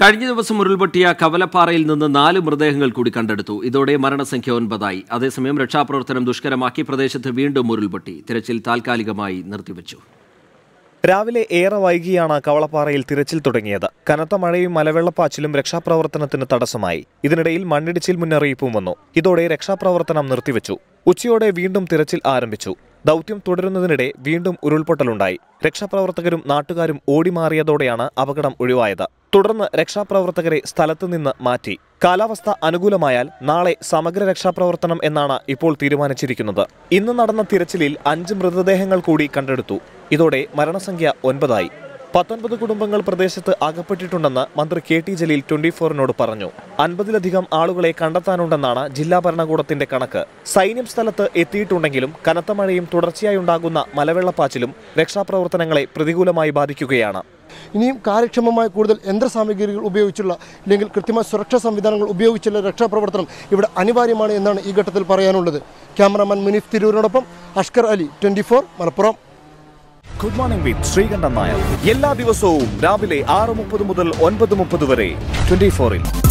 കഴിഞ്ഞ ദിവസം ഉരുൾപൊട്ടിയ കവലപ്പാറയിൽ നിന്ന് നാല് മൃതദേഹങ്ങൾ കൂടി കണ്ടെടുത്തു ഇതോടെ മരണസംഖ്യ ഒൻപതായി അതേസമയം രക്ഷാപ്രവർത്തനം ദുഷ്കരമാക്കി പ്രദേശത്ത് വീണ്ടും ഉരുൾപൊട്ടി തിരച്ചിൽ താൽക്കാലികമായി നിർത്തിവച്ചു രാവിലെ ഏറെ വൈകിയാണ് കവളപ്പാറയിൽ തിരച്ചിൽ തുടങ്ങിയത് കനത്ത മഴയും മലവെള്ളപ്പാച്ചിലും രക്ഷാപ്രവർത്തനത്തിന് തടസ്സമായി ഇതിനിടയിൽ മണ്ണിടിച്ചിൽ മുന്നറിയിപ്പും വന്നു ഇതോടെ രക്ഷാപ്രവർത്തനം നിർത്തിവെച്ചു ഉച്ചയോടെ വീണ്ടും തിരച്ചിൽ ആരംഭിച്ചു ദൗത്യം തുടരുന്നതിനിടെ വീണ്ടും ഉരുൾപൊട്ടലുണ്ടായി രക്ഷാപ്രവർത്തകരും നാട്ടുകാരും ഓടിമാറിയതോടെയാണ് അപകടം ഒഴിവായത് തുടർന്ന് രക്ഷാപ്രവർത്തകരെ സ്ഥലത്തു നിന്ന് മാറ്റി കാലാവസ്ഥ അനുകൂലമായാൽ നാളെ സമഗ്ര രക്ഷാപ്രവർത്തനം എന്നാണ് ഇപ്പോൾ തീരുമാനിച്ചിരിക്കുന്നത് ഇന്ന് നടന്ന തിരച്ചിലിൽ അഞ്ച് മൃതദേഹങ്ങൾ കൂടി കണ്ടെടുത്തു ഇതോടെ മരണസംഖ്യ ഒൻപതായി പത്തൊൻപത് കുടുംബങ്ങൾ പ്രദേശത്ത് അകപ്പെട്ടിട്ടുണ്ടെന്ന് മന്ത്രി കെ ടി ജലീൽ ട്വന്റി ഫോറിനോട് പറഞ്ഞു അൻപതിലധികം ആളുകളെ കണ്ടെത്താനുണ്ടെന്നാണ് ജില്ലാ ഭരണകൂടത്തിന്റെ കണക്ക് സൈന്യം സ്ഥലത്ത് എത്തിയിട്ടുണ്ടെങ്കിലും കനത്ത മഴയും തുടർച്ചയായി ഉണ്ടാകുന്ന മലവെള്ളപ്പാച്ചിലും രക്ഷാപ്രവർത്തനങ്ങളെ പ്രതികൂലമായി ബാധിക്കുകയാണ് ഇനിയും കാര്യക്ഷമമായ കൂടുതൽ യന്ത്രസാമഗ്രികൾ ഉപയോഗിച്ചുള്ള അല്ലെങ്കിൽ കൃത്യമായ സുരക്ഷാ സംവിധാനങ്ങൾ ഉപയോഗിച്ചുള്ള രക്ഷാപ്രവർത്തനം ഇവിടെ അനിവാര്യമാണ് എന്നാണ് ഈ ഘട്ടത്തിൽ പറയാനുള്ളത് ക്യാമറാമാൻ മുനീഫ് തിരൂരിനോടൊപ്പം Ashkar Ali twenty Malappuram good morning with Sreekandan Nair എല്ലാ ദിവസവും രാവിലെ ആറ് മുപ്പത് മുതൽ ഒൻപത് മുപ്പത് വരെ ട്വന്റി ഫോറിൽ